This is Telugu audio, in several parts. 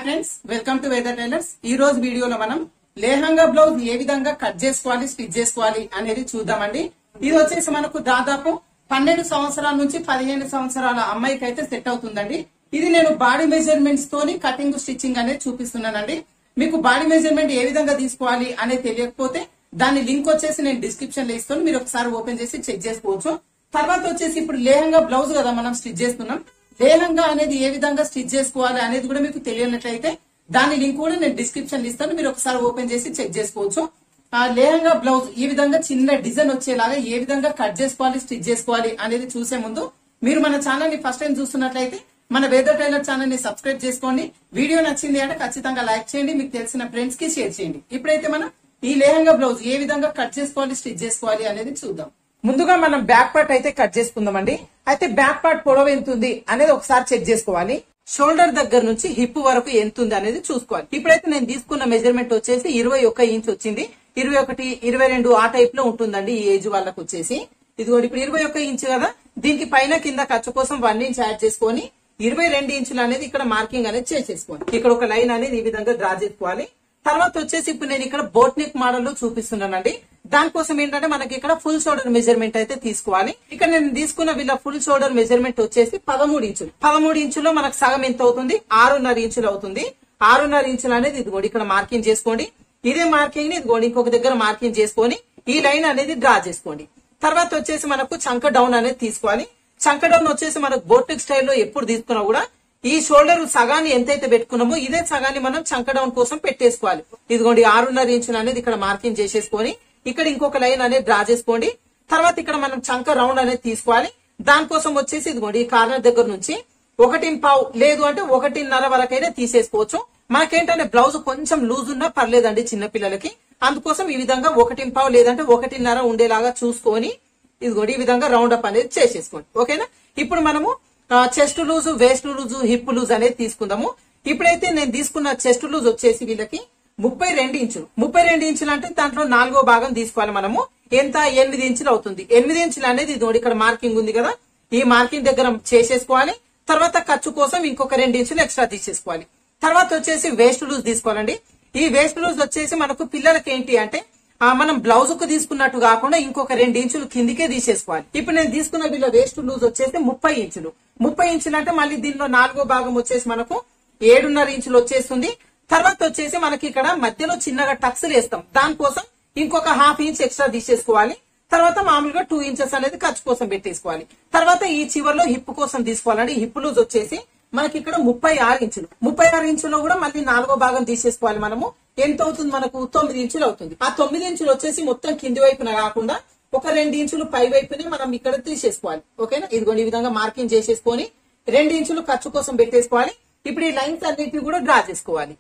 friends welcome to weather tailors ఈ రోజు వీడియోలో మనం లేహంగా బ్లౌజ్ ఏ విధంగా కట్ చేసుకోవాలి స్టిచ్ చేసుకోవాలి అనేది చూద్దామండి ఇది వచ్చేసి మనకు దాదాపు పన్నెండు సంవత్సరాల నుంచి పదిహేను సంవత్సరాల అమ్మాయికి అయితే సెట్ అవుతుందండి ఇది నేను బాడీ మెజర్మెంట్స్ తోని కటింగ్ స్టిచ్చింగ్ అనేది చూపిస్తున్నానండి మీకు బాడీ మెజర్మెంట్ ఏ విధంగా తీసుకోవాలి అనేది తెలియకపోతే దాని లింక్ వచ్చేసి నేను డిస్క్రిప్షన్ లో ఇస్తాను మీరు ఒకసారి ఓపెన్ చేసి చెక్ చేసుకోవచ్చు తర్వాత వచ్చేసి ఇప్పుడు లేహంగా బ్లౌజ్ కదా మనం స్టిచ్ చేస్తున్నాం లేహంగా అనేది ఏ విధంగా స్టిచ్ చేసుకోవాలి అనేది కూడా మీకు తెలియనట్లయితే దాని లింక్ కూడా నేను డిస్క్రిప్షన్ ఇస్తాను మీరు ఒకసారి ఓపెన్ చేసి చెక్ చేసుకోవచ్చు ఆ లేహంగా బ్లౌజ్ ఈ విధంగా చిన్న డిజైన్ వచ్చేలాగా ఏ విధంగా కట్ చేసుకోవాలి స్టిచ్ చేసుకోవాలి అనేది చూసే ముందు మీరు మన ఛానల్ ని ఫస్ట్ టైం చూస్తున్నట్లయితే మన వేదర్ టైలర్ ఛానల్ ని సబ్స్క్రైబ్ చేసుకోండి వీడియో నచ్చింది అంటే ఖచ్చితంగా లైక్ చేయండి మీకు తెలిసిన ఫ్రెండ్స్ కి షేర్ చేయండి ఇప్పుడైతే మనం ఈ లేహంగా బ్లౌజ్ ఏ విధంగా కట్ చేసుకోవాలి స్టిచ్ చేసుకోవాలి అనేది చూద్దాం ముందుగా మనం బ్యాక్ పార్ట్ అయితే కట్ చేసుకుందామండి అయితే బ్యాక్ పార్ట్ పొడవు ఎంత ఉంది అనేది ఒకసారి చెక్ చేసుకోవాలి షోల్డర్ దగ్గర నుంచి హిప్ వరకు ఎంత ఉంది అనేది చూసుకోవాలి ఇప్పుడైతే నేను తీసుకున్న మెజర్మెంట్ వచ్చేసి ఇరవై ఒక్క ఇంచ్ వచ్చింది ఇరవై ఒకటి ఇరవై రెండు ఆ టైప్ లో ఉంటుందండి ఈ ఏజ్ వాళ్ళకి వచ్చేసి ఇదిగోండి ఇప్పుడు ఇరవై ఒక్క ఇంచ్ కదా దీనికి పైన కింద ఖర్చు కోసం వన్ ఇంచ్ యాడ్ చేసుకొని ఇరవై రెండు ఇంచులు అనేది ఇక్కడ మార్కింగ్ అనేది చేసేసుకోవాలి ఇక్కడ ఒక లైన్ అనేది ఈ విధంగా డ్రా చేసుకోవాలి తర్వాత వచ్చేసి ఇప్పుడు నేను ఇక్కడ బోట్ నెక్ మోడల్ లో చూపిస్తున్నానండి దానికోసం ఏంటంటే మనకి ఇక్కడ ఫుల్ షోల్డర్ మెజర్మెంట్ అయితే తీసుకోవాలి ఇక్కడ నేను తీసుకున్న వీళ్ళ ఫుల్ షోల్డర్ మెజర్మెంట్ వచ్చేసి పదమూడు ఇంచులు పదమూడు ఇంచులో మనకు సగం ఎంత అవుతుంది ఆరున్నర ఇంచులు అవుతుంది ఆరున్నర ఇంచులు అనేది ఇదిగోండి ఇక్కడ మార్కింగ్ చేసుకోండి ఇదే మార్కింగ్ ని ఇదిగోండి ఇంకొక దగ్గర మార్కింగ్ చేసుకొని ఈ లైన్ అనేది డ్రా చేసుకోండి తర్వాత వచ్చేసి మనకు చంక డౌన్ అనేది తీసుకోవాలి చంక డౌన్ వచ్చేసి మనకు బోటిక్ స్టైల్లో ఎప్పుడు తీసుకున్నా కూడా ఈ షోల్డర్ సగాన్ని ఎంతైతే పెట్టుకున్నామో ఇదే సగాన్ని మనం చంక డౌన్ కోసం పెట్టేసుకోవాలి ఇదిగోండి ఆరున్నర ఇంచులు అనేది ఇక్కడ మార్కింగ్ చేసేసుకొని ఇక్కడ ఇంకొక లైన్ అనేది డ్రా చేసుకోండి తర్వాత ఇక్కడ మనం చంక రౌండ్ అనేది తీసుకోవాలి దానికోసం వచ్చేసి ఇదిగోండి ఈ కార్నర్ దగ్గర నుంచి ఒకటి పావు లేదు అంటే ఒకటిన్నర వరకైనా తీసేసుకోవచ్చు మనకేంటంటే బ్లౌజ్ కొంచెం లూజ్ ఉన్నా పర్లేదండి చిన్న పిల్లలకి అందుకోసం ఈ విధంగా ఒకటి పావు లేదంటే ఒకటిన్నర ఉండేలాగా చూసుకొని ఇదిగోండి ఈ విధంగా రౌండ్ అప్ అనేది చేసేసుకోండి ఓకేనా ఇప్పుడు మనము chest loose waist loose hip loose అనేది తీసుకుందాము ఇప్పుడైతే నేను తీసుకున్న చెస్ట్ లూజ్ వచ్చేసి వీళ్ళకి ముప్పై రెండు ఇంచులు ముప్పై రెండు ఇంచులు అంటే దాంట్లో నాలుగో భాగం తీసుకోవాలి మనము ఎంత ఎనిమిది ఇంచులు అవుతుంది ఎనిమిది ఇంచులు అనేది ఇదిగోండి ఇక్కడ మార్కింగ్ ఉంది కదా ఈ మార్కింగ్ దగ్గర చేసేసుకోవాలి తర్వాత ఖర్చు కోసం ఇంకొక రెండు ఇంచులు ఎక్స్ట్రా తీసేసుకోవాలి తర్వాత వచ్చేసి వేస్ట్ లూజ్ తీసుకోవాలండి ఈ వేస్ట్ లూజ్ వచ్చేసి మనకు పిల్లలకి ఏంటి అంటే ఆ మనం బ్లౌజ్ కు తీసుకున్నట్టు కాకుండా ఇంకొక రెండు ఇంచులు కిందికే తీసేసుకోవాలి ఇప్పుడు నేను తీసుకున్న వీళ్ళ వేస్ట్ లూజ్ వచ్చేసి ముప్పై ఇంచులు ముప్పై ఇంచులు అంటే మళ్ళీ దీనిలో నాలుగో భాగం వచ్చేసి మనకు ఏడున్నర ఇంచులు వచ్చేస్తుంది తర్వాత వచ్చేసి మనకి ఇక్కడ మధ్యలో చిన్నగా టక్స్ వేస్తాం దానికోసం ఇంకొక హాఫ్ ఇంచ్ ఎక్స్ట్రా తీసేసుకోవాలి తర్వాత మామూలుగా టూ ఇంచెస్ అనేది ఖర్చు కోసం పెట్టేసుకోవాలి తర్వాత ఈ చివరిలో హిప్ కోసం తీసుకోవాలండి హిప్ లూజ్ వచ్చేసి మనకి ఇక్కడ ముప్పై ఆరు ఇంచులు ముప్పై ఆరు ఇంచులో కూడా మళ్ళీ నాలుగో భాగం తీసేసుకోవాలి మనము ఎంత అవుతుంది మనకు తొమ్మిది ఇంచులు అవుతుంది ఆ తొమ్మిది ఇంచులు వచ్చేసి మొత్తం కింది వైపున కాకుండా ఒక రెండు ఇంచులు పై వైపునే మనం ఇక్కడ తీసేసుకోవాలి ఓకేనా ఇదిగోండి ఈ విధంగా మార్కింగ్ చేసేసుకొని రెండు ఇంచులు ఖర్చు కోసం పెట్టేసుకోవాలి ఇప్పుడు ఈ లైన్స్ అన్నిటిని కూడా డ్రా చేసుకోవాలి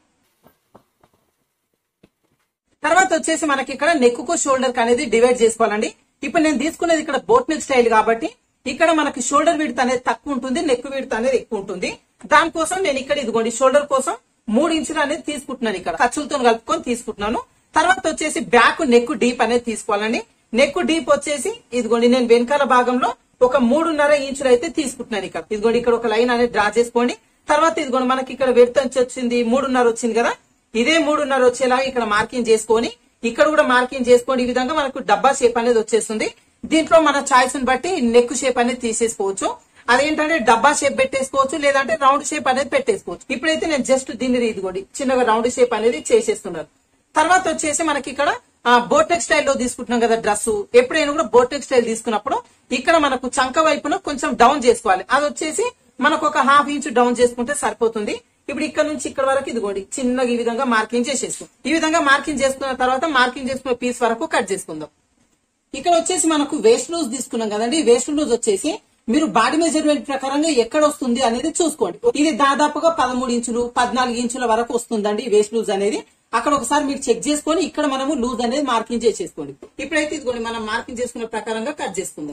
తర్వాత వచ్చేసి మనకి ఇక్కడ నెక్ కు షోల్డర్ కి అనేది డివైడ్ చేసుకోవాలండి ఇప్పుడు నేను తీసుకునేది ఇక్కడ బోట్ నెక్ స్టైల్ కాబట్టి ఇక్కడ మనకి షోల్డర్ విడత్ అనేది తక్కువ ఉంటుంది నెక్ విడత్ అనేది ఎక్కువ ఉంటుంది దానికోసం నేను ఇక్కడ ఇదిగోండి షోల్డర్ కోసం మూడు ఇంచులు అనేది తీసుకుంటున్నాను ఇక్కడ ఖర్చులతో కలుపుకొని తీసుకుంటున్నాను తర్వాత వచ్చేసి బ్యాక్ నెక్ డీప్ అనేది తీసుకోవాలండి నెక్ డీప్ వచ్చేసి ఇదిగోండి నేను వెనకాల భాగంలో ఒక మూడున్నర ఇంచులు అయితే తీసుకుంటున్నాను ఇక్కడ ఇదిగోండి ఇక్కడ ఒక లైన్ అనేది డ్రా చేసుకోండి తర్వాత ఇదిగోండి మనకి ఇక్కడ విడత వచ్చింది మూడున్నర వచ్చింది కదా ఇదే మూడున్నర వచ్చేలాగా ఇక్కడ మార్కింగ్ చేసుకొని ఇక్కడ కూడా మార్కింగ్ చేసుకోండి ఈ విధంగా మనకు డబ్బా షేప్ అనేది వచ్చేస్తుంది దీంట్లో మన చాయిస్ ని బట్టి నెక్ షేప్ అనేది తీసేసుకోవచ్చు అదేంటంటే డబ్బా షేప్ పెట్టేసుకోవచ్చు లేదంటే రౌండ్ షేప్ అనేది పెట్టేసుకోవచ్చు ఇప్పుడైతే నేను జస్ట్ దీన్ని ఇదిగోండి చిన్నగా రౌండ్ షేప్ అనేది చేసేస్తున్నాను తర్వాత వచ్చేసి మనకి ఇక్కడ బోటెక్ స్టైల్లో తీసుకుంటున్నాం కదా డ్రెస్ ఎప్పుడైనా కూడా బోటెక్ స్టైల్ తీసుకున్నప్పుడు ఇక్కడ మనకు చంక వైపున కొంచెం డౌన్ చేసుకోవాలి అది వచ్చేసి మనకు ఒక హాఫ్ ఇంచ్ డౌన్ చేసుకుంటే సరిపోతుంది ఇప్పుడు ఇక్కడ నుంచి ఇక్కడ వరకు ఇదిగోండి చిన్నగా ఈ విధంగా మార్కింగ్ చేసేస్తాం ఈ విధంగా మార్కింగ్ చేసుకున్న తర్వాత మార్కింగ్ చేసుకున్న పీస్ వరకు కట్ చేసుకుందాం ఇక్కడ వచ్చేసి మనకు వేస్ట్ లూజ్ తీసుకున్నాం కదండి వేస్ట్ లూజ్ వచ్చేసి మీరు బాడీ మెజర్మెంట్ ప్రకారంగా ఎక్కడ వస్తుంది అనేది చూసుకోండి ఇది దాదాపుగా పదమూడు ఇంచులు పద్నాలుగు ఇంచుల వరకు వస్తుందండి వేస్ట్ లూజ్ అనేది అక్కడ ఒకసారి మీరు చెక్ చేసుకొని ఇక్కడ మనము లూజ్ అనేది మార్కింగ్ చేసేసుకోండి ఇప్పుడైతే ఇదిగోండి మనం మార్కింగ్ చేసుకున్న ప్రకారంగా కట్ చేసుకుందాం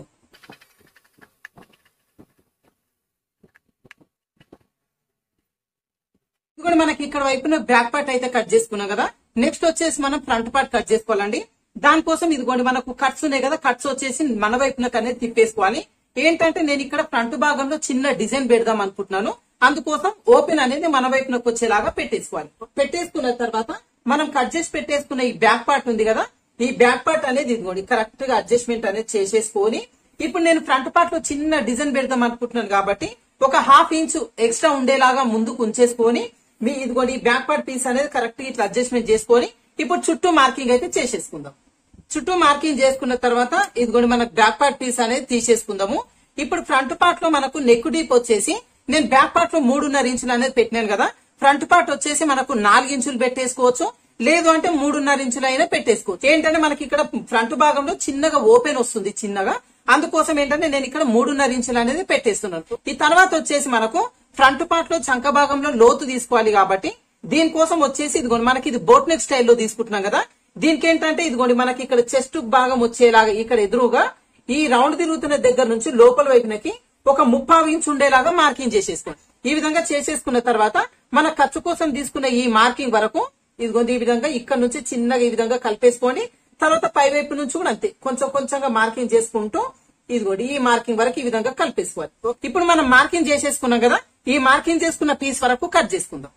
ఇదిగోండి మనకి ఇక్కడ వైపున బ్యాక్ పార్ట్ అయితే కట్ చేసుకున్నాం కదా నెక్స్ట్ వచ్చేసి మనం ఫ్రంట్ పార్ట్ కట్ చేసుకోవాలండి దానికోసం ఇదిగోండి మనకు కట్స్ ఉన్నాయి కదా కట్స్ వచ్చేసి మన వైపునకు అనేది తిప్పేసుకోవాలి ఏంటంటే నేను ఇక్కడ ఫ్రంట్ భాగంలో చిన్న డిజైన్ పెడదాం అనుకుంటున్నాను అందుకోసం ఓపెన్ అనేది మన వైపునకు వచ్చేలాగా పెట్టేసుకోవాలి పెట్టేసుకున్న తర్వాత మనం కట్ చేసి పెట్టేసుకున్న ఈ బ్యాక్ పార్ట్ ఉంది కదా ఈ బ్యాక్ పార్ట్ అనేది ఇదిగోండి కరెక్ట్ గా అడ్జస్ట్మెంట్ అనేది చేసేసుకొని ఇప్పుడు నేను ఫ్రంట్ పార్ట్ లో చిన్న డిజైన్ పెడదాం అనుకుంటున్నాను కాబట్టి ఒక హాఫ్ ఇంచ్ ఎక్స్ట్రా ఉండేలాగా ముందుకు ఉంచేసుకొని మీ ఇదిగోండి ఈ బ్యాక్ పార్ట్ పీస్ అనేది కరెక్ట్ గా ఇట్లా అడ్జస్ట్మెంట్ చేసుకొని ఇప్పుడు చుట్టూ మార్కింగ్ అయితే చేసేసుకుందాం చుట్టూ మార్కింగ్ చేసుకున్న తర్వాత ఇదిగోండి మనకు బ్యాక్ పార్ట్ పీస్ అనేది తీసేసుకుందాము ఇప్పుడు ఫ్రంట్ పార్ట్ లో మనకు నెక్ డీప్ వచ్చేసి నేను బ్యాక్ పార్ట్ లో మూడున్నర ఇంచులు అనేది పెట్టినాను కదా ఫ్రంట్ పార్ట్ వచ్చేసి మనకు నాలుగు ఇంచులు పెట్టేసుకోవచ్చు లేదు అంటే మూడున్నర ఇంచులు అయినా పెట్టేసుకోవచ్చు ఏంటంటే మనకి ఇక్కడ ఫ్రంట్ భాగంలో చిన్నగా ఓపెన్ వస్తుంది చిన్నగా అందుకోసం ఏంటంటే నేను ఇక్కడ మూడున్నర ఇంచులు అనేది పెట్టేస్తున్నాను ఈ తర్వాత వచ్చేసి మనకు ఫ్రంట్ పార్ట్ లో చంక భాగంలో లోతు తీసుకోవాలి కాబట్టి దీనికోసం వచ్చేసి ఇదిగోండి మనకి ఇది బోట్ నెక్ స్టైల్లో తీసుకుంటున్నాం కదా దీనికి ఏంటంటే ఇదిగోండి మనకి ఇక్కడ చెస్ట్ భాగం వచ్చేలాగా ఇక్కడ ఎదురుగా ఈ రౌండ్ తిరుగుతున్న దగ్గర నుంచి లోపల వైపునకి ఒక ముప్పావు ఇంచ్ ఉండేలాగా మార్కింగ్ చేసేసుకోండి ఈ విధంగా చేసేసుకున్న తర్వాత మన ఖర్చు కోసం తీసుకున్న ఈ మార్కింగ్ వరకు ఇదిగోండి ఈ విధంగా ఇక్కడ నుంచి చిన్నగా ఈ విధంగా కలిపేసుకోండి తర్వాత పై వైపు నుంచి కూడా అంతే కొంచెం కొంచెంగా మార్కింగ్ చేసుకుంటూ ఇదిగోండి ఈ మార్కింగ్ వరకు ఈ విధంగా కలిపేసుకోవాలి ఇప్పుడు మనం మార్కింగ్ చేసేసుకున్నాం కదా ఈ మార్కింగ్ చేసుకున్న పీస్ వరకు కట్ చేసుకుందాం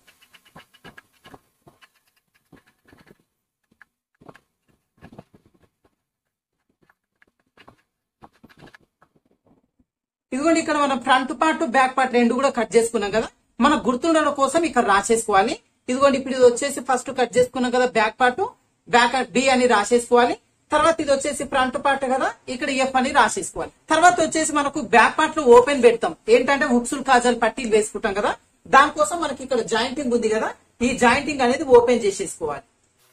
ఇదిగోండి ఇక్కడ మనం ఫ్రంట్ పార్ట్ బ్యాక్ పార్ట్ రెండు కూడా కట్ చేసుకున్నాం కదా మన గుర్తుండడం కోసం ఇక్కడ రాసేసుకోవాలి ఇదిగోండి ఇప్పుడు ఇది వచ్చేసి ఫస్ట్ కట్ చేసుకున్నాం కదా బ్యాక్ పార్ట్ బ్యాక్ బి అని రాసేసుకోవాలి తర్వాత ఇది వచ్చేసి ఫ్రంట్ పార్ట్ కదా ఇక్కడ ఎఫ్ అని రాసేసుకోవాలి తర్వాత వచ్చేసి మనకు బ్యాక్ పార్ట్ లో ఓపెన్ పెడతాం ఏంటంటే హుక్సులు కాజాలు పట్టీలు వేసుకుంటాం కదా దానికోసం మనకి ఇక్కడ జాయింటింగ్ ఉంది కదా ఈ జాయింటింగ్ అనేది ఓపెన్ చేసేసుకోవాలి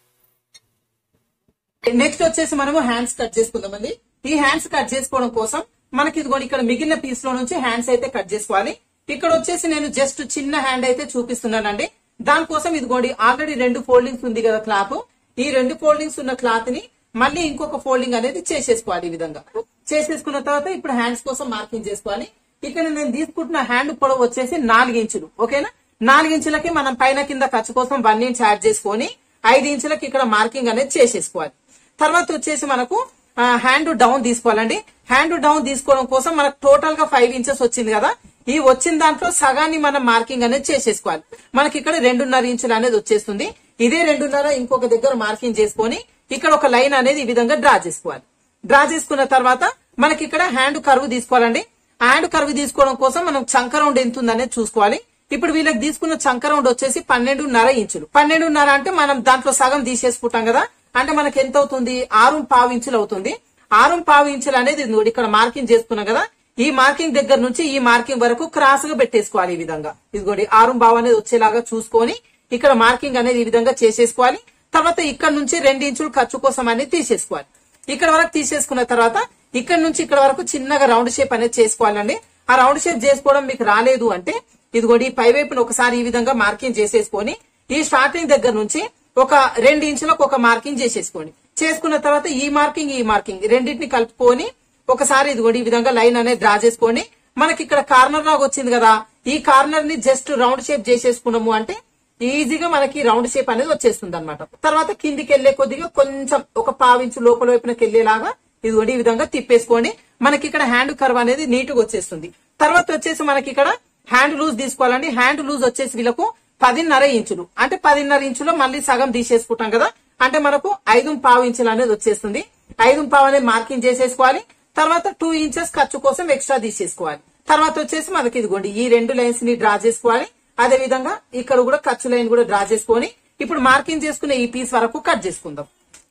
నెక్స్ట్ వచ్చేసి మనము హ్యాండ్స్ కట్ చేసుకుందామండి ఈ హ్యాండ్స్ కట్ చేసుకోవడం కోసం మనకి ఇదిగోండి ఇక్కడ మిగిలిన పీస్ లో నుంచి హ్యాండ్స్ అయితే కట్ చేసుకోవాలి ఇక్కడ వచ్చేసి నేను జస్ట్ చిన్న హ్యాండ్ అయితే చూపిస్తున్నానండి దానికోసం ఇదిగోండి ఆల్రెడీ రెండు ఫోల్డింగ్స్ ఉంది కదా క్లాత్ ఈ రెండు ఫోల్డింగ్స్ ఉన్న క్లాత్ ని మళ్ళీ ఇంకొక ఫోల్డింగ్ అనేది చేసేసుకోవాలి ఈ విధంగా చేసేసుకున్న తర్వాత ఇప్పుడు హ్యాండ్స్ కోసం మార్కింగ్ చేసుకోవాలి ఇక్కడ నేను తీసుకుంటున్న హ్యాండ్ పొడవు వచ్చేసి నాలుగు ఇంచులు ఓకేనా నాలుగు ఇంచులకి మనం పైన కింద ఖర్చు కోసం వన్ ఇంచ్ యాడ్ చేసుకొని ఐదు ఇంచులకి ఇక్కడ మార్కింగ్ అనేది చేసేసుకోవాలి తర్వాత వచ్చేసి మనకు హ్యాండ్ డౌన్ తీసుకోవాలండి హ్యాండ్ డౌన్ తీసుకోవడం కోసం మనకు టోటల్ గా ఫైవ్ ఇంచెస్ వచ్చింది కదా ఈ వచ్చిన దాంట్లో సగాన్ని మనం మార్కింగ్ అనేది చేసేసుకోవాలి మనకి ఇక్కడ రెండున్నర ఇంచులు అనేది వచ్చేస్తుంది ఇదే రెండున్నర ఇంకొక దగ్గర మార్కింగ్ చేసుకొని ఇక్కడ ఒక లైన్ అనేది ఈ విధంగా డ్రా చేసుకోవాలి డ్రా చేసుకున్న తర్వాత మనకి ఇక్కడ హ్యాండ్ కరువు తీసుకోవాలండి హ్యాండ్ కరువు తీసుకోవడం కోసం మనం చంక రౌండ్ ఎంత ఉందనేది చూసుకోవాలి ఇప్పుడు వీళ్ళకి తీసుకున్న చంక రౌండ్ వచ్చేసి పన్నెండున్నర ఇంచులు పన్నెండున్నర అంటే మనం దాంట్లో సగం తీసేసుకుంటాం కదా అంటే మనకి ఎంత అవుతుంది ఆరు పావు ఇంచులు అవుతుంది ఆరు పావు ఇంచులు అనేది ఇదిగోండి ఇక్కడ మార్కింగ్ చేసుకున్నాం కదా ఈ మార్కింగ్ దగ్గర నుంచి ఈ మార్కింగ్ వరకు క్రాస్ గా పెట్టేసుకోవాలి ఈ విధంగా ఇదిగోండి ఆరు బావు అనేది వచ్చేలాగా చూసుకొని ఇక్కడ మార్కింగ్ అనేది ఈ విధంగా చేసేసుకోవాలి తర్వాత ఇక్కడ నుంచి రెండు ఇంచులు ఖర్చు కోసం అనేది తీసేసుకోవాలి ఇక్కడ వరకు తీసేసుకున్న తర్వాత ఇక్కడ నుంచి ఇక్కడ వరకు చిన్నగా రౌండ్ షేప్ అనేది చేసుకోవాలండి ఆ రౌండ్ షేప్ చేసుకోవడం మీకు రాలేదు అంటే ఇదిగోండి ఈ పై వైపున ఒకసారి ఈ విధంగా మార్కింగ్ చేసేసుకొని ఈ స్టార్టింగ్ దగ్గర నుంచి ఒక రెండు ఇంచులకు ఒక మార్కింగ్ చేసేసుకోండి చేసుకున్న తర్వాత ఈ మార్కింగ్ ఈ మార్కింగ్ రెండింటిని కలుపుకొని ఒకసారి ఇదిగోండి ఈ విధంగా లైన్ అనేది డ్రా చేసుకోండి మనకి ఇక్కడ కార్నర్ లాగా వచ్చింది కదా ఈ కార్నర్ ని జస్ట్ రౌండ్ షేప్ చేసేసుకున్నాము అంటే ఈజీగా మనకి రౌండ్ షేప్ అనేది వచ్చేస్తుంది అనమాట తర్వాత కిందికి వెళ్లే కొద్దిగా కొంచెం ఒక పావించు లోపల వైపునకి వెళ్లేలాగా ఇదిగోండి ఈ విధంగా తిప్పేసుకోండి మనకి ఇక్కడ హ్యాండ్ కర్వ్ అనేది నీట్ గా వచ్చేస్తుంది తర్వాత వచ్చేసి మనకి ఇక్కడ హ్యాండ్ లూజ్ తీసుకోవాలండి హ్యాండ్ లూజ్ వచ్చేసి వీళ్ళకు పదిన్నర ఇంచులు అంటే పదిన్నర ఇంచులో మళ్ళీ సగం తీసేసుకుంటాం కదా అంటే మనకు ఐదు పావు ఇంచులు అనేది వచ్చేస్తుంది ఐదు పావు అనేది మార్కింగ్ చేసేసుకోవాలి తర్వాత టూ ఇంచెస్ ఖర్చు కోసం ఎక్స్ట్రా తీసేసుకోవాలి తర్వాత వచ్చేసి మనకి ఇదిగోండి ఈ రెండు లైన్స్ ని డ్రా చేసుకోవాలి అదే విధంగా ఇక్కడ కూడా ఖర్చు లైన్ కూడా డ్రా చేసుకొని ఇప్పుడు మార్కింగ్ చేసుకునే ఈ పీస్ వరకు కట్ చేసుకుందాం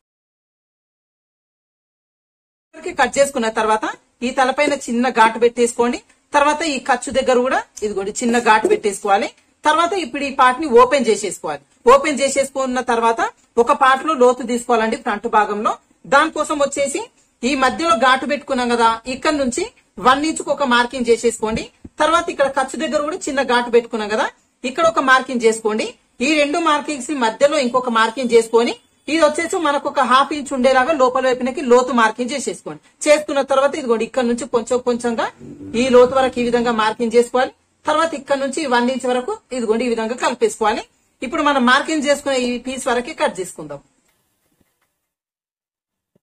వరకు కట్ చేసుకున్న తర్వాత ఈ తలపైన చిన్న ఘాటు పెట్టేసుకోండి తర్వాత ఈ ఖర్చు దగ్గర కూడా ఇదిగోండి చిన్న ఘాటు పెట్టేసుకోవాలి తర్వాత ఇప్పుడు ఈ పార్ట్ ని ఓపెన్ చేసేసుకోవాలి ఓపెన్ చేసేసుకున్న తర్వాత ఒక పార్ట్ లో లోతు తీసుకోవాలండి ఫ్రంట్ భాగంలో దానికోసం వచ్చేసి ఈ మధ్యలో ఘాటు పెట్టుకున్నాం కదా ఇక్కడ నుంచి వన్ ఇంచ్ ఒక మార్కింగ్ చేసేసుకోండి తర్వాత ఇక్కడ ఖర్చు దగ్గర కూడా చిన్న ఘాటు పెట్టుకున్నాం కదా ఇక్కడ ఒక మార్కింగ్ చేసుకోండి ఈ రెండు మార్కింగ్స్ ని మధ్యలో ఇంకొక మార్కింగ్ చేసుకొని ఇది వచ్చేసి మనకు ఒక హాఫ్ ఇంచ్ ఉండేలాగా లోపల వైపునకి లోతు మార్కింగ్ చేసేసుకోండి చేసుకున్న తర్వాత ఇదిగోండి ఇక్కడ నుంచి కొంచెం కొంచెంగా ఈ లోతు వరకు ఈ విధంగా మార్కింగ్ చేసుకోవాలి తర్వాత ఇక్కడ నుంచి వన్ ఇంచ్ వరకు ఇదిగోండి ఈ విధంగా కలిపేసుకోవాలి ఇప్పుడు మనం మార్కింగ్ చేసుకునే ఈ పీస్ వరకు కట్ చేసుకుందాం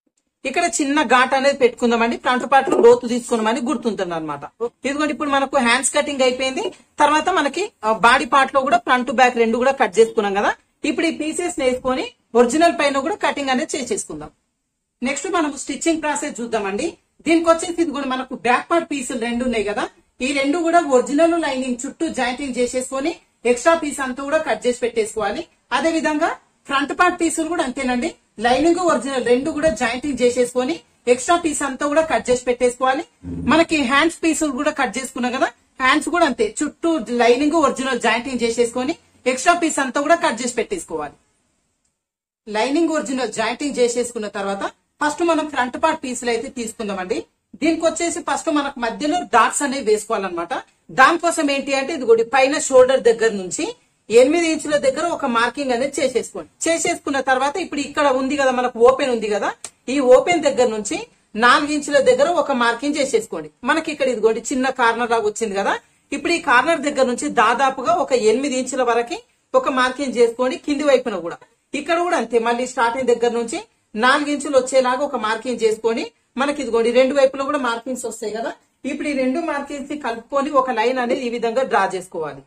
ఇక్కడ చిన్న ఘాట్ అనేది పెట్టుకుందామండి ఫ్రంట్ పార్ట్ లో లోతు తీసుకున్నామని గుర్తుంటుంది అనమాట ఇదిగోండి ఇప్పుడు మనకు హ్యాండ్స్ కటింగ్ అయిపోయింది తర్వాత మనకి బాడీ పార్ట్ లో కూడా ఫ్రంట్ బ్యాక్ రెండు కూడా కట్ చేసుకున్నాం కదా ఇప్పుడు ఈ పీసెస్ వేసుకొని ఒరిజినల్ పైన కూడా కటింగ్ అనేది చేసేసుకుందాం నెక్స్ట్ మనం స్టిచ్చింగ్ ప్రాసెస్ చూద్దామండి దీనికి వచ్చేసి ఇది కూడా మనకు బ్యాక్ పార్ట్ పీసులు రెండు ఉన్నాయి కదా ఈ రెండు కూడా ఒరిజినల్ లైనింగ్ చుట్టూ జాయింటింగ్ చేసేసుకొని ఎక్స్ట్రా పీస్ అంతా కూడా కట్ చేసి పెట్టేసుకోవాలి అదే విధంగా ఫ్రంట్ పార్ట్ పీసులు కూడా అంతేనండి లైనింగ్ ఒరిజినల్ రెండు కూడా జాయింటింగ్ చేసేసుకొని ఎక్స్ట్రా పీస్ అంతా కూడా కట్ చేసి పెట్టేసుకోవాలి మనకి హ్యాండ్స్ పీసులు కూడా కట్ చేసుకున్నాం కదా హ్యాండ్స్ కూడా అంతే చుట్టూ లైనింగ్ ఒరిజినల్ జాయింటింగ్ చేసేసుకొని ఎక్స్ట్రా పీస్ అంతా కూడా కట్ చేసి పెట్టేసుకోవాలి లైనింగ్ ఒరిజినల్ జాయింటింగ్ చేసేసుకున్న తర్వాత ఫస్ట్ మనం ఫ్రంట్ పార్ట్ పీసులు అయితే తీసుకుందామండి దీనికి వచ్చేసి ఫస్ట్ మనకు మధ్యలో డాట్స్ అనేవి వేసుకోవాలన్నమాట దానికోసం ఏంటి అంటే ఇది కూడా పైన షోల్డర్ దగ్గర నుంచి ఎనిమిది ఇంచుల దగ్గర ఒక మార్కింగ్ అనేది చేసేసుకోండి చేసేసుకున్న తర్వాత ఇప్పుడు ఇక్కడ ఉంది కదా మనకు ఓపెన్ ఉంది కదా ఈ ఓపెన్ దగ్గర నుంచి నాలుగు ఇంచుల దగ్గర ఒక మార్కింగ్ చేసేసుకోండి మనకి ఇక్కడ ఇదిగోండి చిన్న కార్నర్ లాగా వచ్చింది కదా ఇప్పుడు ఈ కార్నర్ దగ్గర నుంచి దాదాపుగా ఒక ఎనిమిది ఇంచుల వరకు ఒక మార్కింగ్ చేసుకోండి కింది వైపున కూడా ఇక్కడ కూడా అంతే మళ్ళీ స్టార్టింగ్ దగ్గర నుంచి నాలుగు ఇంచులు వచ్చేలాగా ఒక మార్కింగ్ చేసుకొని మనకి ఇదిగోండి రెండు వైపులో కూడా మార్కింగ్స్ వస్తాయి కదా ఇప్పుడు ఈ రెండు మార్కింగ్స్ ని కలుపుకొని ఒక లైన్ అనేది ఈ విధంగా డ్రా చేసుకోవాలి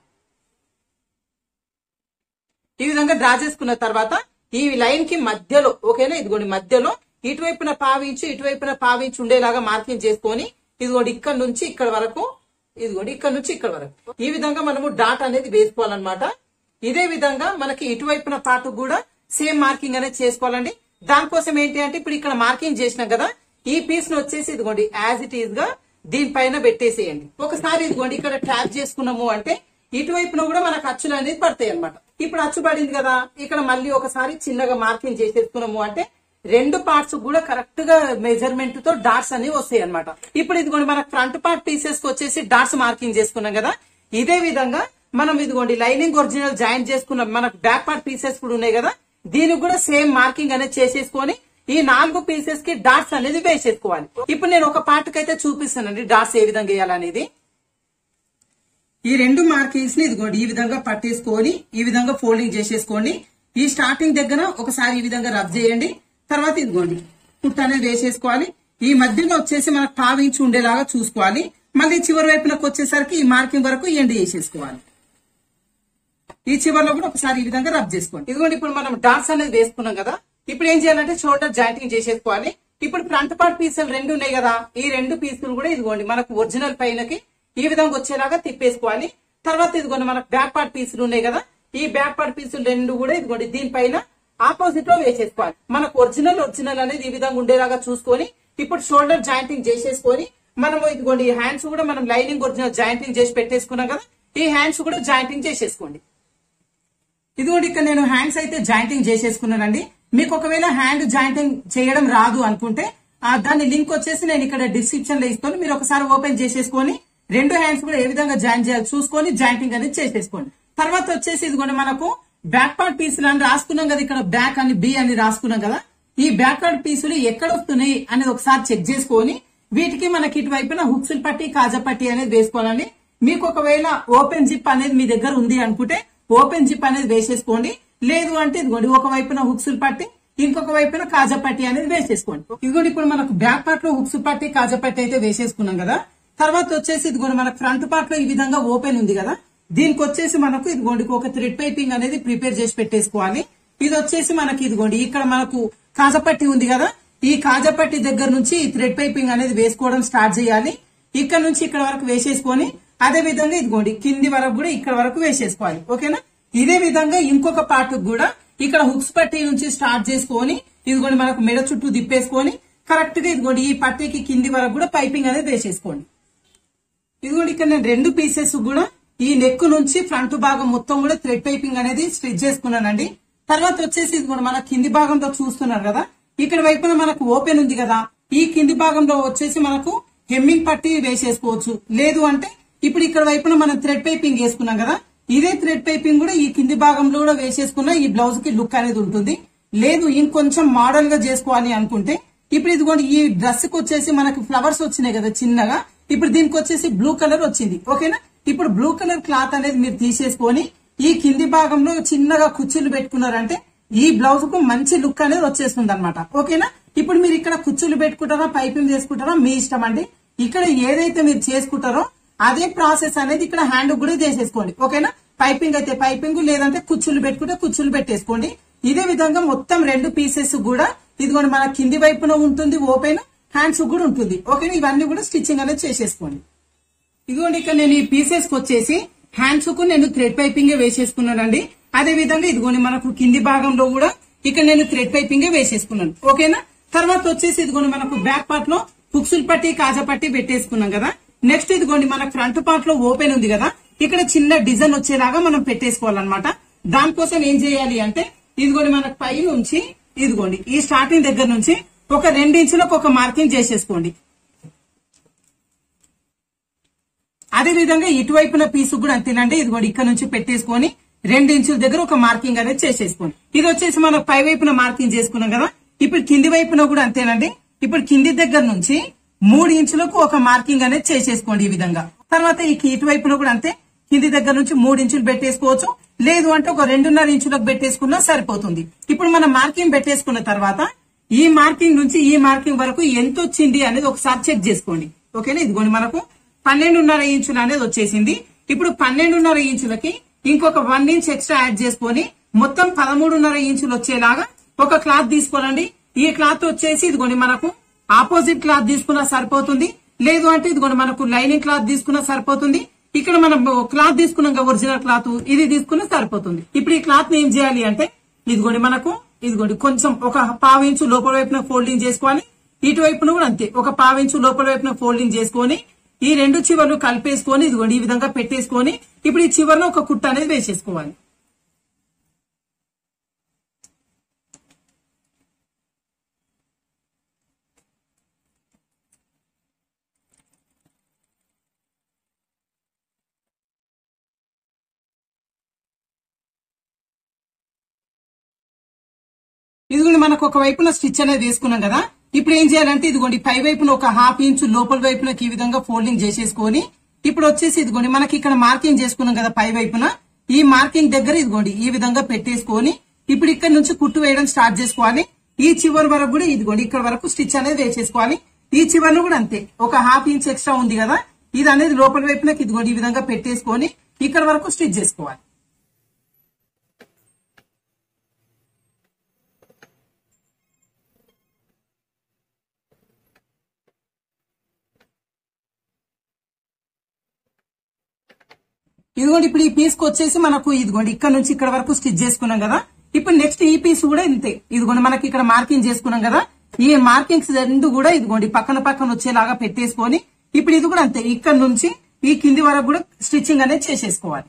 ఈ విధంగా డ్రా చేసుకున్న తర్వాత ఈ లైన్ కి మధ్యలో ఓకేనా ఇదిగోండి మధ్యలో ఇటువైపున పావించి ఇటువైపున పావించి ఉండేలాగా మార్కింగ్ చేసుకొని ఇదిగోండి ఇక్కడ నుంచి ఇక్కడ వరకు ఇదిగోండి ఇక్కడ నుంచి ఇక్కడ వరకు ఈ విధంగా మనము డాట్ అనేది వేసుకోవాలన్నమాట ఇదే విధంగా మనకి ఇటువైపున పాటు కూడా సేమ్ మార్కింగ్ అనేది చేసుకోవాలండి దానికోసం ఏంటి అంటే ఇప్పుడు ఇక్కడ మార్కింగ్ చేసినాం కదా ఈ పీస్ ను వచ్చేసి ఇదిగోండి యాజ్ ఇట్ ఈస్ గా దీనిపైన పెట్టేసేయండి ఒకసారి ఇదిగోండి ఇక్కడ ట్యాప్ చేసుకున్నాము అంటే ఇటువైపున కూడా మనకు అచ్చులు అనేది పడతాయి అనమాట ఇప్పుడు అచ్చు పడింది కదా ఇక్కడ మళ్ళీ ఒకసారి చిన్నగా మార్కింగ్ చేసేసుకున్నాము అంటే రెండు పార్ట్స్ కూడా కరెక్ట్ గా మెజర్మెంట్ తో డాట్స్ అనేవి వస్తాయి అనమాట ఇప్పుడు ఇదిగోండి మనకు ఫ్రంట్ పార్ట్ పీసెస్ కి వచ్చేసి డాట్స్ మార్కింగ్ చేసుకున్నాం కదా ఇదే విధంగా మనం ఇదిగోండి లైనింగ్ ఒరిజినల్ జాయిన్ చేసుకున్న మనకు బ్యాక్ పార్ట్ పీసెస్ కూడా ఉన్నాయి కదా దీనికి కూడా సేమ్ మార్కింగ్ అనేది చేసేసుకొని ఈ నాలుగు పీసెస్ కి డాట్స్ అనేది వేసేసుకోవాలి ఇప్పుడు నేను ఒక పార్ట్ కి అయితే చూపిస్తానండి డాట్స్ ఏ విధంగా వేయాలనేది ఈ రెండు మార్కింగ్స్ ని ఇదిగోండి ఈ విధంగా పట్టేసుకొని ఈ విధంగా ఫోల్డింగ్ చేసేసుకోండి ఈ స్టార్టింగ్ దగ్గర ఒకసారి ఈ విధంగా రబ్ చేయండి తర్వాత ఇదిగోండి పుట్ అనేది వేసేసుకోవాలి ఈ మధ్యలో వచ్చేసి మనకు పావించి ఉండేలాగా చూసుకోవాలి మళ్ళీ చివరి వైపునకు వచ్చేసరికి ఈ మార్కింగ్ వరకు ఎండ్ చేసేసుకోవాలి ఈ చివరిలో కూడా ఒకసారి ఈ విధంగా రబ్ చేసుకోండి ఇదిగోండి ఇప్పుడు మనం డాట్స్ అనేది వేసుకున్నాం కదా ఇప్పుడు ఏం చేయాలంటే షోల్డర్ జాయింటింగ్ చేసేసుకోవాలి ఇప్పుడు ఫ్రంట్ పార్ట్ పీసులు రెండు ఉన్నాయి కదా ఈ రెండు పీసులు కూడా ఇదిగోండి మనకు ఒరిజినల్ పైనకి ఈ విధంగా వచ్చేలాగా తిప్పేసుకోవాలి తర్వాత ఇదిగోండి మనకు బ్యాక్ పార్ట్ పీసులు ఉన్నాయి కదా ఈ బ్యాక్ పార్ట్ పీసులు రెండు కూడా ఇదిగోండి దీనిపైన ఆపోజిట్ లో వేసేసుకోవాలి మనకు ఒరిజినల్ ఒరిజినల్ అనేది ఈ విధంగా ఉండేలాగా చూసుకొని ఇప్పుడు షోల్డర్ జాయింటింగ్ చేసేసుకొని మనం ఇదిగోండి ఈ హ్యాండ్స్ కూడా మనం లైనింగ్ ఒరిజినల్ జాయింటింగ్ చేసి పెట్టేసుకున్నాం కదా ఈ హ్యాండ్స్ కూడా జాయింటింగ్ చేసేసుకోండి ఇదిగోండి ఇక్కడ నేను హ్యాండ్స్ అయితే జాయింటింగ్ చేసేసుకున్నానండి మీకు ఒకవేళ హ్యాండ్ జాయింటింగ్ చేయడం రాదు అనుకుంటే ఆ దాని లింక్ వచ్చేసి నేను ఇక్కడ డిస్క్రిప్షన్ లో ఇస్తాను మీరు ఒకసారి ఓపెన్ చేసేసుకొని రెండు హ్యాండ్స్ కూడా ఏ విధంగా జాయిన్ చేయాలి చూసుకొని జాయింటింగ్ అనేది చేసేసుకోండి తర్వాత వచ్చేసి ఇదిగోండి మనకు బ్యాక్ పార్ట్ పీసులు అని రాసుకున్నాం కదా ఇక్కడ బ్యాక్ అని బి అని రాసుకున్నాం కదా ఈ బ్యాక్ పార్ట్ పీసులు ఎక్కడ వస్తున్నాయి అనేది ఒకసారి చెక్ చేసుకొని వీటికి మనకి ఇటువైపున హుక్సులు పట్టి కాజా పట్టి అనేది వేసుకోవాలండి మీకు ఒకవేళ ఓపెన్ జిప్ అనేది మీ దగ్గర ఉంది అనుకుంటే ఓపెన్ జిప్ అనేది వేసేసుకోండి లేదు అంటే ఇదిగోండి ఒక వైపున హుక్సులు పట్టి ఇంకొక వైపున కాజా పట్టి అనేది వేసేసుకోండి ఇదిగోండి ఇప్పుడు మనకు బ్యాక్ పార్ట్ లో హుక్స్ పట్టి కాజా పట్టి అయితే వేసేసుకున్నాం కదా తర్వాత వచ్చేసి ఇదిగోండి మనకు ఫ్రంట్ పార్ట్ లో ఈ విధంగా ఓపెన్ ఉంది కదా దీనికి వచ్చేసి మనకు ఇదిగోండి ఒక థ్రెడ్ పైపింగ్ అనేది ప్రిపేర్ చేసి పెట్టేసుకోవాలి ఇది వచ్చేసి మనకి ఇదిగోండి ఇక్కడ మనకు కాజపట్టి ఉంది కదా ఈ కాజపట్టి దగ్గర నుంచి ఈ థ్రెడ్ పైపింగ్ అనేది వేసుకోవడం స్టార్ట్ చేయాలి ఇక్కడ నుంచి ఇక్కడ వరకు వేసేసుకొని అదే విధంగా ఇదిగోండి కింది వరకు కూడా ఇక్కడ వరకు వేసేసుకోవాలి ఓకేనా ఇదే విధంగా ఇంకొక పార్ట్ కూడా ఇక్కడ హుక్స్ పట్టి నుంచి స్టార్ట్ చేసుకొని ఇదిగోండి మనకు మెడ చుట్టూ తిప్పేసుకొని కరెక్ట్ గా ఇదిగోండి ఈ పట్టీకి కింది వరకు కూడా పైపింగ్ అనేది వేసేసుకోండి ఇదిగోండి ఇక్కడ నేను రెండు పీసెస్ కూడా ఈ నెక్ నుంచి ఫ్రంట్ భాగం మొత్తం కూడా థ్రెడ్ పైపింగ్ అనేది స్టిచ్ చేసుకున్నానండి తర్వాత వచ్చేసి ఇది కూడా మన కింది భాగంలో చూస్తున్నారు కదా ఇక్కడ వైపున మనకు ఓపెన్ ఉంది కదా ఈ కింది భాగంలో వచ్చేసి మనకు హెమ్మింగ్ పట్టి వేసేసుకోవచ్చు లేదు అంటే ఇప్పుడు ఇక్కడ వైపున మనం థ్రెడ్ పైపింగ్ వేసుకున్నాం కదా ఇదే థ్రెడ్ పైపింగ్ కూడా ఈ కింది భాగంలో కూడా వేసేసుకున్న ఈ బ్లౌజ్ కి లుక్ అనేది ఉంటుంది లేదు ఇంకొంచెం మోడల్ గా చేసుకోవాలి అనుకుంటే ఇప్పుడు ఇదిగోండి ఈ డ్రెస్ కి వచ్చేసి మనకి ఫ్లవర్స్ వచ్చినాయి కదా చిన్నగా ఇప్పుడు దీనికి వచ్చేసి బ్లూ కలర్ వచ్చింది ఓకేనా ఇప్పుడు బ్లూ కలర్ క్లాత్ అనేది మీరు తీసేసుకొని ఈ కింది భాగంలో చిన్నగా కుర్చీలు పెట్టుకున్నారంటే ఈ బ్లౌజ్ కు మంచి లుక్ అనేది వచ్చేస్తుంది అనమాట ఓకేనా ఇప్పుడు మీరు ఇక్కడ కుచ్చులు పెట్టుకుంటారా పైపింగ్ చేసుకుంటారా మీ ఇష్టం అండి ఇక్కడ ఏదైతే మీరు చేసుకుంటారో అదే ప్రాసెస్ అనేది ఇక్కడ హ్యాండ్ కూడా చేసేసుకోండి ఓకేనా పైపింగ్ అయితే పైపింగ్ లేదంటే కుచ్చులు పెట్టుకుంటే కుచ్చులు పెట్టేసుకోండి ఇదే విధంగా మొత్తం రెండు పీసెస్ కూడా ఇదిగోండి మన కింది వైపున ఉంటుంది ఓపెన్ హ్యాండ్స్ కూడా ఉంటుంది ఓకేనా ఇవన్నీ కూడా స్టిచ్చింగ్ అనేది చేసేసుకోండి ఇదిగోండి ఇక్కడ నేను ఈ పీసెస్ కి వచ్చేసి హ్యాండ్స్ కు నేను థ్రెడ్ పైపింగ్ వేసేసుకున్నానండి అదే విధంగా ఇదిగోండి మనకు కింది భాగంలో కూడా ఇక్కడ నేను థ్రెడ్ పైపింగ్ వేసేసుకున్నాను ఓకేనా తర్వాత వచ్చేసి ఇదిగోండి మనకు బ్యాక్ పార్ట్ లో పుక్సులు పట్టి కాజా పట్టి పెట్టేసుకున్నాం కదా నెక్స్ట్ ఇదిగోండి మన ఫ్రంట్ పార్ట్ లో ఓపెన్ ఉంది కదా ఇక్కడ చిన్న డిజైన్ వచ్చేలాగా మనం పెట్టేసుకోవాలన్నమాట దానికోసం ఏం చేయాలి అంటే ఇదిగోండి మనకు పై నుంచి ఇదిగోండి ఈ స్టార్టింగ్ దగ్గర నుంచి ఒక రెండించులకు ఒక మార్కింగ్ చేసేసుకోండి అదే విధంగా ఇటువైపున పీసు కూడా అంతేనండి ఇది కూడా ఇక్కడ నుంచి పెట్టేసుకొని రెండు ఇంచుల దగ్గర ఒక మార్కింగ్ అనేది చేసేసుకోండి ఇది వచ్చేసి మనం పై వైపున మార్కింగ్ చేసుకున్నాం కదా ఇప్పుడు కింది వైపున కూడా అంతేనండి ఇప్పుడు కింది దగ్గర నుంచి మూడు ఇంచులకు ఒక మార్కింగ్ అనేది చేసేసుకోండి ఈ విధంగా తర్వాత ఈ ఇటువైపున కూడా అంతే కింది దగ్గర నుంచి మూడు ఇంచులు పెట్టేసుకోవచ్చు లేదు అంటే ఒక రెండున్నర ఇంచులకు పెట్టేసుకున్నా సరిపోతుంది ఇప్పుడు మనం మార్కింగ్ పెట్టేసుకున్న తర్వాత ఈ మార్కింగ్ నుంచి ఈ మార్కింగ్ వరకు ఎంత వచ్చింది అనేది ఒకసారి చెక్ చేసుకోండి ఓకేనా ఇదిగోండి మనకు పన్నెండున్నర ఇంచులు అనేది వచ్చేసింది ఇప్పుడు పన్నెండున్నర ఇంచులకి ఇంకొక వన్ ఇంచ్ ఎక్స్ట్రా యాడ్ చేసుకొని మొత్తం పదమూడున్నర ఇంచులు వచ్చేలాగా ఒక క్లాత్ తీసుకోనండి ఈ క్లాత్ వచ్చేసి ఇదిగోండి మనకు ఆపోజిట్ క్లాత్ తీసుకున్నా సరిపోతుంది లేదు అంటే ఇదిగోండి మనకు లైనింగ్ క్లాత్ తీసుకున్నా సరిపోతుంది ఇక్కడ మనం క్లాత్ తీసుకున్నాం కదా ఒరిజినల్ క్లాత్ ఇది తీసుకున్నా సరిపోతుంది ఇప్పుడు ఈ క్లాత్ ని ఏం చేయాలి అంటే ఇదిగోండి మనకు ఇదిగోండి కొంచెం ఒక పావు ఇంచు లోపల వైపున ఫోల్డింగ్ చేసుకోవాలి ఇటువైపున కూడా అంతే ఒక పావు ఇంచు లోపల వైపున ఫోల్డింగ్ చేసుకొని ఈ రెండు చివర్లు కలిపేసుకొని ఇదిగోండి ఈ విధంగా పెట్టేసుకొని ఇప్పుడు ఈ చివరన ఒక కుట్ట అనేది వేసేసుకోవాలి ఇదిగోండి మనకు ఒక వైపున స్టిచ్ అనేది వేసుకున్నాం కదా ఇప్పుడు ఏం చేయాలంటే ఇదిగోండి పై వైపున ఒక హాఫ్ ఇంచు లోపల వైపునకి ఈ విధంగా ఫోల్డింగ్ చేసేసుకొని ఇప్పుడు వచ్చేసి ఇదిగోండి మనకి ఇక్కడ మార్కింగ్ చేసుకున్నాం కదా పై వైపున ఈ మార్కింగ్ దగ్గర ఇదిగోండి ఈ విధంగా పెట్టేసుకొని ఇప్పుడు ఇక్కడ నుంచి కుట్టు వేయడం స్టార్ట్ చేసుకోవాలి ఈ చివరి వరకు కూడా ఇదిగోండి ఇక్కడ వరకు స్టిచ్ అనేది వేసేసుకోవాలి ఈ చివరిలో కూడా అంతే ఒక హాఫ్ ఇంచ్ ఎక్స్ట్రా ఉంది కదా ఇది అనేది లోపల వైపునకి ఇదిగోండి ఈ విధంగా పెట్టేసుకొని ఇక్కడ వరకు స్టిచ్ చేసుకోవాలి ఇదిగోండి ఇప్పుడు ఈ పీస్ కి వచ్చేసి మనకు ఇదిగోండి ఇక్కడ నుంచి ఇక్కడ వరకు స్టిచ్ చేసుకున్నాం కదా ఇప్పుడు నెక్స్ట్ ఈ పీస్ కూడా ఇంతే ఇదిగోండి మనకి ఇక్కడ మార్కింగ్ చేసుకున్నాం కదా ఈ మార్కింగ్స్ రెండు కూడా ఇదిగోండి పక్కన పక్కన వచ్చేలాగా పెట్టేసుకొని ఇప్పుడు ఇది కూడా అంతే ఇక్కడ నుంచి ఈ కింది వరకు కూడా స్టిచ్చింగ్ అనేది చేసేసుకోవాలి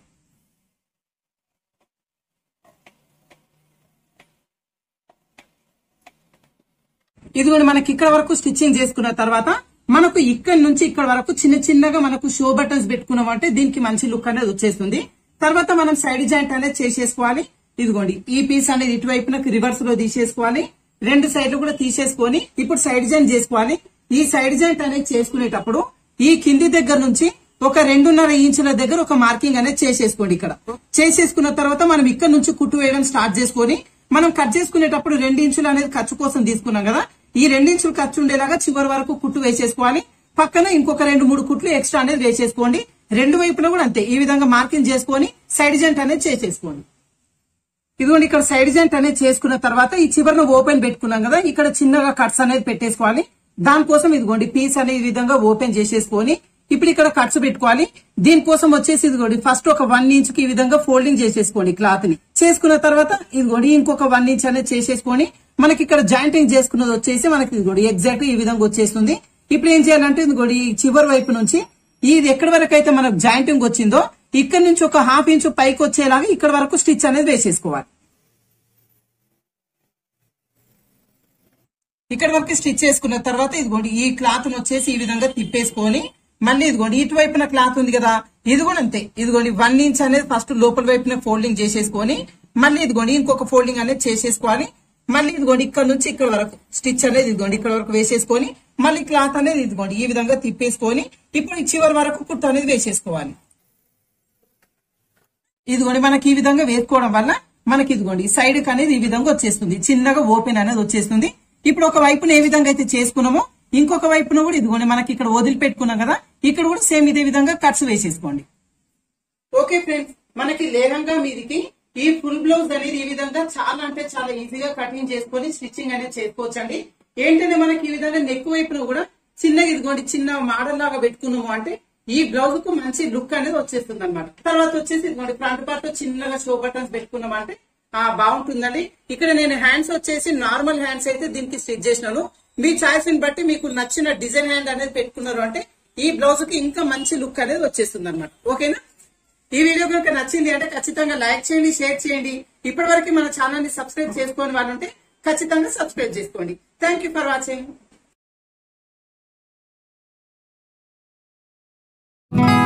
ఇదిగోండి మనకి ఇక్కడ వరకు స్టిచ్చింగ్ చేసుకున్న తర్వాత మనకు ఇక్కడ నుంచి ఇక్కడ వరకు చిన్న చిన్నగా మనకు షో బటన్స్ పెట్టుకున్నాం అంటే దీనికి మంచి లుక్ అనేది వచ్చేస్తుంది తర్వాత మనం సైడ్ జాయింట్ అనేది చేసేసుకోవాలి ఇదిగోండి ఈ పీస్ అనేది ఇటువైపున రివర్స్ లో తీసేసుకోవాలి రెండు సైడ్లు కూడా తీసేసుకొని ఇప్పుడు సైడ్ జాయింట్ చేసుకోవాలి ఈ సైడ్ జాయింట్ అనేది చేసుకునేటప్పుడు ఈ కింది దగ్గర నుంచి ఒక రెండున్నర ఇంచుల దగ్గర ఒక మార్కింగ్ అనేది చేసేసుకోండి ఇక్కడ చేసేసుకున్న తర్వాత మనం ఇక్కడ నుంచి కుట్టు వేయడం స్టార్ట్ చేసుకొని మనం కట్ చేసుకునేటప్పుడు రెండు ఇంచులు అనేది ఖర్చు కోసం తీసుకున్నాం కదా ఈ రెండు ఇంచులు ఖర్చు ఉండేలాగా చివరి వరకు కుట్టు వేసేసుకోవాలి పక్కన ఇంకొక రెండు మూడు కుట్లు ఎక్స్ట్రా అనేది వేసేసుకోండి రెండు వైపులా కూడా అంతే ఈ విధంగా మార్కింగ్ చేసుకొని సైడ్ జెంట్ అనేది చేసేసుకోండి ఇదిగోండి ఇక్కడ సైడ్ జెంట్ అనేది చేసుకున్న తర్వాత ఈ చివరిన ఓపెన్ పెట్టుకున్నాం కదా ఇక్కడ చిన్నగా కట్స్ అనేది పెట్టేసుకోవాలి దానికోసం ఇదిగోండి పీస్ అనేది ఈ విధంగా ఓపెన్ చేసేసుకొని ఇప్పుడు ఇక్కడ కట్స్ పెట్టుకోవాలి దీనికోసం వచ్చేసి ఇదిగోండి ఫస్ట్ ఒక వన్ ఇంచ్ కి ఈ విధంగా ఫోల్డింగ్ చేసేసుకోండి క్లాత్ ని చేసుకున్న తర్వాత ఇదిగోండి ఇంకొక వన్ ఇంచ్ అనేది చేసేసుకొని మనకి ఇక్కడ జాయింటింగ్ చేసుకున్నది వచ్చేసి మనకి ఇదిగోండి ఎగ్జాక్ట్ ఈ విధంగా వచ్చేస్తుంది ఇప్పుడు ఏం చేయాలంటే ఇదిగోండి ఈ చివరి వైపు నుంచి ఇది ఎక్కడి వరకు అయితే మనకు జాయింటింగ్ వచ్చిందో ఇక్కడ నుంచి ఒక హాఫ్ ఇంచ్ పైకి వచ్చేలాగా ఇక్కడ వరకు స్టిచ్ అనేది వేసేసుకోవాలి ఇక్కడ వరకు స్టిచ్ చేసుకున్న తర్వాత ఇదిగోండి ఈ క్లాత్ వచ్చేసి ఈ విధంగా తిప్పేసుకొని మళ్ళీ ఇదిగోండి ఇటువైపున క్లాత్ ఉంది కదా ఇది కూడా అంతే ఇదిగోండి వన్ ఇంచ్ అనేది ఫస్ట్ లోపల వైపున ఫోల్డింగ్ చేసేసుకొని మళ్ళీ ఇదిగోండి ఇంకొక ఫోల్డింగ్ అనేది చేసేసుకోవాలి మళ్ళీ ఇదిగోండి ఇక్కడ నుంచి ఇక్కడ వరకు స్టిచ్ అనేది ఇదిగోండి ఇక్కడ వరకు వేసేసుకొని మళ్ళీ క్లాత్ అనేది ఇదిగోండి ఈ విధంగా తిప్పేసుకొని ఇప్పుడు ఈ చివరి వరకు కుట్టు అనేది వేసేసుకోవాలి ఇదిగోండి మనకి ఈ విధంగా వేసుకోవడం వల్ల మనకి ఇదిగోండి సైడ్ కి అనేది ఈ విధంగా వచ్చేస్తుంది చిన్నగా ఓపెన్ అనేది వచ్చేస్తుంది ఇప్పుడు ఒక వైపున ఏ విధంగా అయితే చేసుకున్నామో ఇంకొక వైపున కూడా ఇదిగోండి మనకి ఇక్కడ వదిలిపెట్టుకున్నాం కదా ఇక్కడ కూడా సేమ్ ఇదే విధంగా కట్స్ వేసేసుకోండి ఓకే ఫ్రెండ్స్ మనకి లేహంగా మీదికి ఈ ఫుల్ బ్లౌజ్ అనేది ఈ విధంగా చాలా అంటే చాలా ఈజీగా కటింగ్ చేసుకొని స్టిచ్చింగ్ అనేది చేసుకోవచ్చండి ఏంటంటే మనకి ఈ విధంగా నెక్ వైపున కూడా చిన్నగా ఇదిగోండి చిన్న మోడల్ లాగా పెట్టుకున్నాము అంటే ఈ బ్లౌజ్ కు మంచి లుక్ అనేది వచ్చేస్తుంది అనమాట తర్వాత వచ్చేసి ఇదిగోండి ఫ్రంట్ పార్ట్ చిన్నగా షో బటన్స్ పెట్టుకున్నాం అంటే ఆ బాగుంటుందండి ఇక్కడ నేను హ్యాండ్స్ వచ్చేసి నార్మల్ హ్యాండ్స్ అయితే దీనికి స్టిచ్ చేసినాను మీ చాయిస్ ని బట్టి మీకు నచ్చిన డిజైన్ హ్యాండ్ అనేది పెట్టుకున్నారు అంటే ఈ బ్లౌజ్ కి ఇంకా మంచి లుక్ అనేది వచ్చేస్తుంది అనమాట ఓకేనా ఈ వీడియో కనుక నచ్చింది అంటే ఖచ్చితంగా లైక్ చేయండి షేర్ చేయండి ఇప్పటి వరకు మన ఛానల్ ని సబ్స్క్రైబ్ చేసుకోని వాళ్ళు ఉంటే ఖచ్చితంగా సబ్స్క్రైబ్ చేసుకోండి థ్యాంక్ యూ ఫర్ వాచింగ్